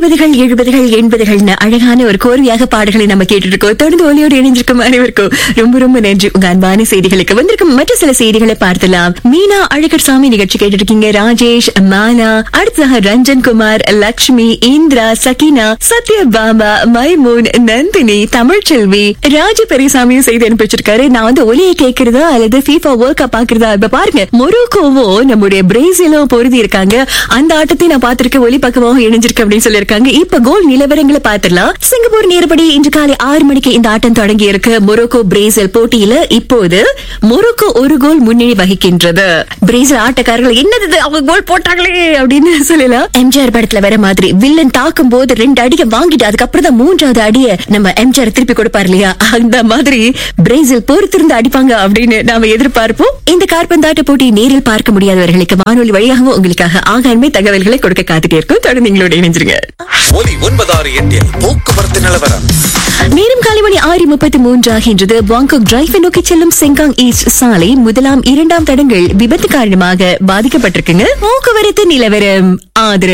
அறுபதுகள் எழுபதுகள் எண்பதுகள்னு அழகான ஒரு கோர்வையாக பாடல்களை நம்ம கேட்டுட்டு இருக்கோம் தொடர்ந்து ஒலியோடு இணைஞ்சிருக்கும் அனைவருக்கும் ரொம்ப ரொம்ப நன்றி உங்க அன்பான செய்திகளுக்கு வந்திருக்கும் மற்ற சில செய்திகளை பார்க்கலாம் மீனா அழகர் சாமி நிகழ்ச்சி கேட்டுட்டு இருக்கீங்க ராஜேஷ் மாலா அடுத்ததாக ரஞ்சன் குமார் லக்ஷ்மி இந்திரா சகினா சத்யபாமா மைமூன் நந்தினி தமிழ்ச்செல்வி ராஜ பெரியசாமியும் செய்தி அனுப்பிச்சிருக்காரு நான் வந்து ஒலியை கேட்கறதா அல்லது FIFA வேர்ல்ட் கப் பாக்குறதா இப்ப பாருங்க மொரோக்கோவும் நம்முடைய பிரேசிலும் பொருதி இருக்காங்க அந்த ஆட்டத்தை நான் பார்த்திருக்கேன் ஒலி பக்கமாக இணைஞ்சிருக்கு அப்படின்னு சொல்லியிருக்காங்க இப்ப கோல் நிலவரங்களை பார்த்திடலாம் சிங்கப்பூர் நேரப்படி இன்று காலை ஆறு மணிக்கு இந்த ஆட்டம் தொடங்கி இருக்கு மொரோக்கோ பிரேசில் போட்டியில இப்போது மொரோக்கோ ஒரு கோல் முன்னணி வகிக்கின்றது பிரேசில் ஆட்டக்காரர்கள் என்னது இது? அவங்க கோல் போட்டாங்களே அப்படின்னு சொல்லலாம் எம்ஜிஆர் படத்துல வர மாதிரி வில்லன் தாக்கும் போது ரெண்டு அடியை வாங்கிட்டு அதுக்கப்புறம் தான் மூன்றாவது அடியை நம்ம எம்ஜிஆர் திருப்பி கொடுப்பார் இல்லையா அந்த மாதிரி பிரேசில் பொறுத்திருந்து அடிப்பாங்க அப்படின்னு நாம எதிர்பார்ப்போம் இந்த கார்பந்தாட்ட போட்டியை நேரில் பார்க்க முடியாதவர்களுக்கு வானொலி வழியாகவும் உங்களுக்காக ஆகாண்மை தகவல்களை கொடுக்க காத்துட்டே இருக்கும் தொடர்ந்து எங்களோட இணைஞ்சிருங்க ஒலி ஒன்பதாறு எட்டில் போக்குவரத்து நிலவரம் நேரம் காலை மணி ஆறு முப்பத்தி மூன்று ஆகின்றது பாங்காக் டிரைவை நோக்கி செல்லும் செங்காங் ஈஸ்ட் சாலை முதலாம் இரண்டாம் தடங்கள் விபத்து காரணமாக பாதிக்கப்பட்டிருக்குங்க போக்குவரத்து நிலவரம் ஆதரவு